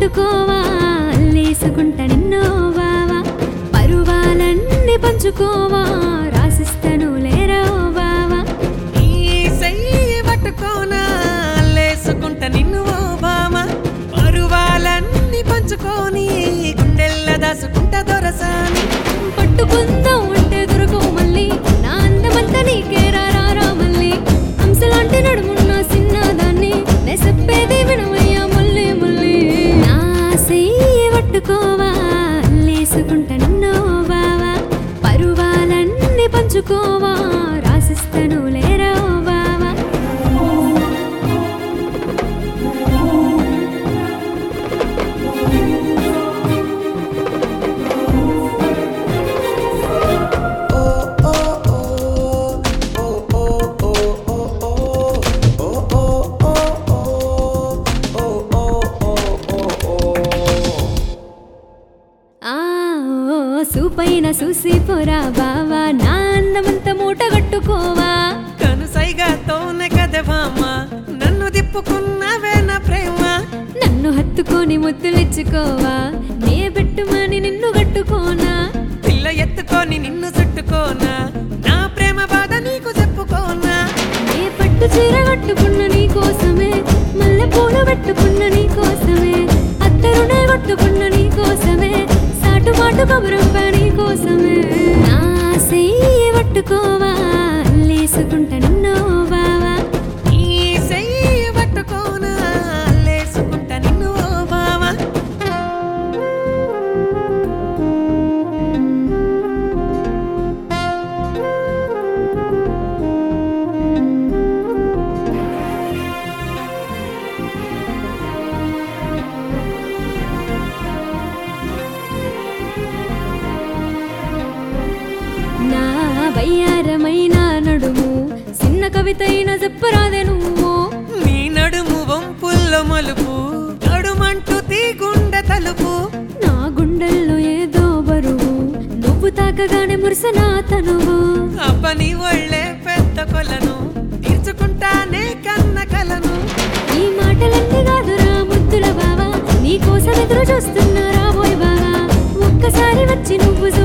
పట్టుకోవా అల్లేసుకుంట నిన్నో బావా పరువాలన్నీ పంచుకోవా రాసిస్తను లేరో బావా ఈ చెయ్యి పట్టుకోనా లేసుకుంట నిన్ను ఓ బామ పరువాలన్నీ పంచుకొని గుండెల్ల దాసుకుంట దొరసాని పట్టుకుందాం అంటే దొరకవు మళ్ళీ నా అందమంతా నీకే రారా మళ్ళీ హంసలాంటి నడుమున్న చిన్నదాన్ని నే చెప్పేది వినవయ్యా మళ్ళీ మళ్ళీ నా చెయ్యి పట్టుకోవా అల్లేసుకుంట నిన్నో బావా పరువాలన్నీ పంచుకోవా రాసిస్తను లేరో బావా ఆ ఓ, సూపైన చూసి పోరా బావా నా అందమంతా మూట కట్టుకోవా కనుసైగాతోనే కదే బామ్మ నన్ను దిప్పుకున్నవే నా ప్రేమ నన్ను హత్తుకొని ముద్దులిచ్చుకోవా నే పెట్టుమని నిన్ను కట్టుకోనా పిల్ల ఎత్తుకొని నిన్ను చుట్టుకోనా నా ప్రేమ బాధ నీకు చెప్పుకోనా నే పట్టు చీర కట్టుకున్న నీ కోసమే మల్లె పూలు పెట్టుకున్న నీ కోసమే అత్తరునే కొట్టుకున్న నీ కోసమే సాటు మాటు కబురంప నీ కోసమే నా చెయ్యి పట్టుకోవా అల్లేసుకుంట నిన్నో బావా ఈ చెయ్యి పట్టుకోనా లేసుకుంట నిన్ను ఓ బావ నా వయ్యారమైన నడుము చిన్న కవితైన చెప్పరాదే నువ్వు నీ నడుము వంపుల్లో మలుపు నడుమంటూ తీగుండె తలుపు నా గుండెల్లో ఏదో బరువు నువ్వు తాకగానే మురిసనా తనువు అబ్బ నీ ఒళ్ళే పెద్ద కొలను తీర్చుకుంటానే కన్న కలను ఈ మాటలన్నీ కాదురా ముద్దుల బావా నీ కోసం ఎదురు చూస్తున్నా రాబోయ్ బావా ఒక్కసారి వచ్చి నువ్వు